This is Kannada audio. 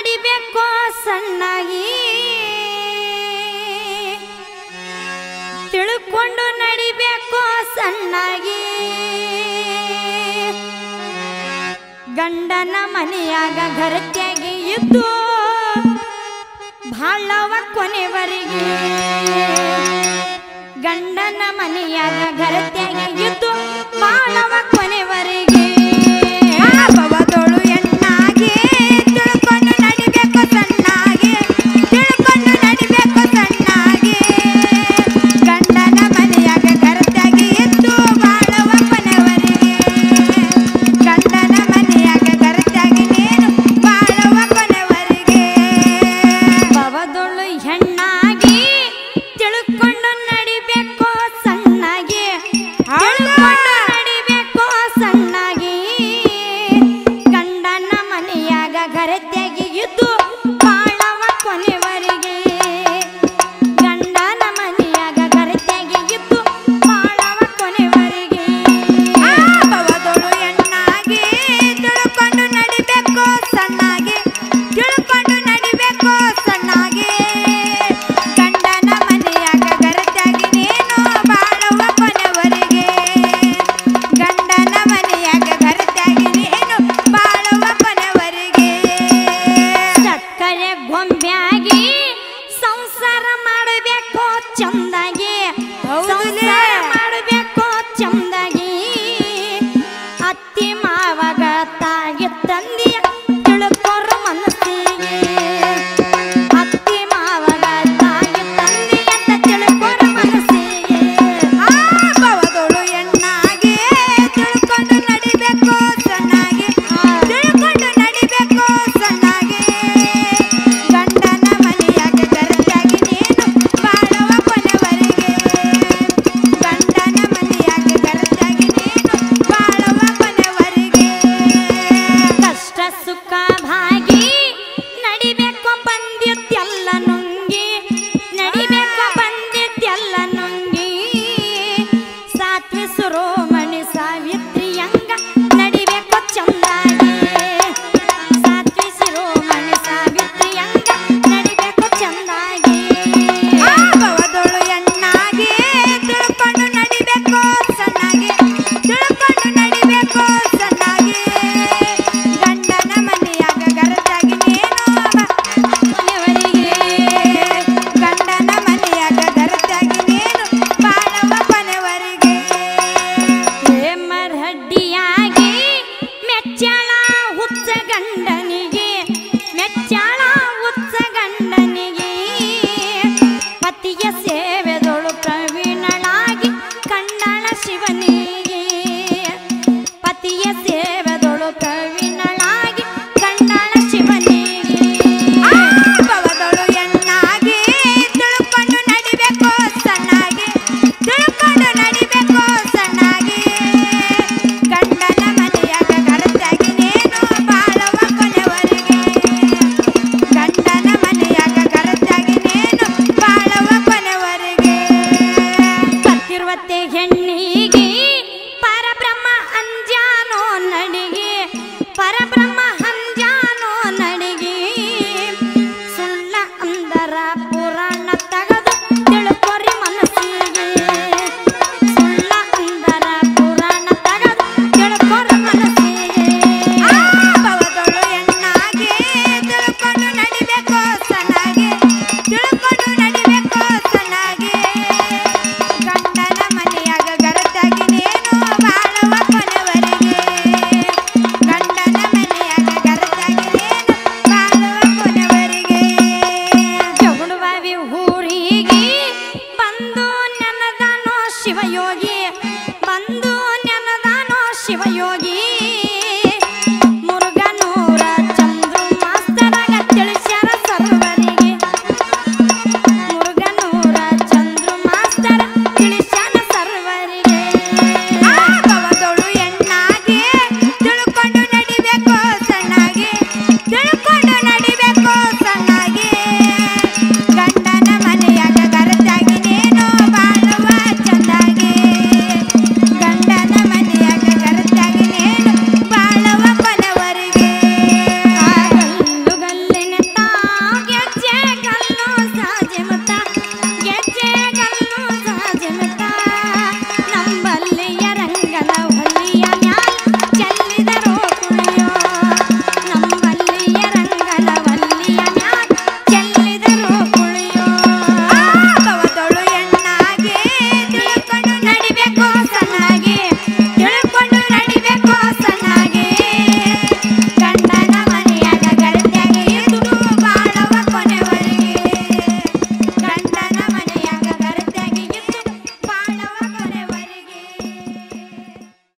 ನಡಿಬೇಕು ಸಣ್ಣಾಗಿ ತಿಳ್ಕೊಂಡು ನಡಿಬೇಕು ಸಣ್ಣಾಗಿ ಗಂಡನ ಮನೆಯಾಗ ಘರತ್ಯಾಗಿ ಇದ್ದು ಭಾಳವ ಕೊನೆವರೆಗೆ ಗಂಡನ ಮನೆಯಾಗ ಘರತ್ಯಾಗಿ ಇದ್ದು ಬಾಳವ ಕೊನೆವರೆಗೆ ಭವದೋಳು ಎಣ್ಣಾಗಿ ತಿಳ್ಕೊಂಡು ನಡಿಬೇಕು ಸಣ್ಣಾಗಿ ತಿಳ್ಕೊಂಡು ನಡಿಬೇಕು ಸಣ್ಣಾಗಿ ಗಂಡನ ಮನೆಯಾಗ ಘರತ್ಯಾಗಿ ಇದ್ದು ಬಾಳವ ಕೊನೆವರೆಗೆ ಗಂಡನ ಮನೆಯಾಗ ಘರತ್ಯಾಗಿ ನೀನು ಬಾಳವ ಕೊನೆವರೆಗೆ ಭವದೊಳು ಹೆಣ್ಣಾಗಿ ತಿಳ್ಕೊಂಡು ನಡಿಬೇಕು ಸಣ್ಣಾಗಿ ತಿಳ್ಕೊಂಡು ನಡಿಬೇಕು ಸಣ್ಣಾಗಿ ಗಂಡನ ಮನೆಯಾಗ ಘರತ್ಯಾಗಿ ಇದ್ದು ಬಾಳವ ಕೊನೆವರೆಗೆ ಗಂಡನ ಮನೆಯಾಗ ಘರತ್ಯಾಗಿ ಇದ್ದು ಬಾಳವ ಕೊನೆವರೆಗೆ ಭವದೊಳು ಹೆಣ್ಣಾಗಿ ತಿಳ್ಕೊಂಡು ನಡಿಬೇಕು ಸಣ್ಣಾಗಿ ತಿಳ್ಕೊಂಡು ನಡಿಬೇಕು ಸಣ್ಣಾಗಿ ಗಂಡನ ಮನೆಯಾಗ ಗರತ್ಯಾಗಿ ನೀನು ಬಾಳುವ ಕೊನೆವರೆಗೆ ಗಂಡನ ಮನೆಯಾಗ ಗರತ್ಯಾಗಿ ನೀನು ಬಾಳುವ ಕೊನೆವರೆಗೆ ಸಕ್ಕರೆ ಗೊಂಬೆಯಾಗಿ ಸಂಸಾರ ಮಾಡಬೇಕು ಚಂದಾಗಿ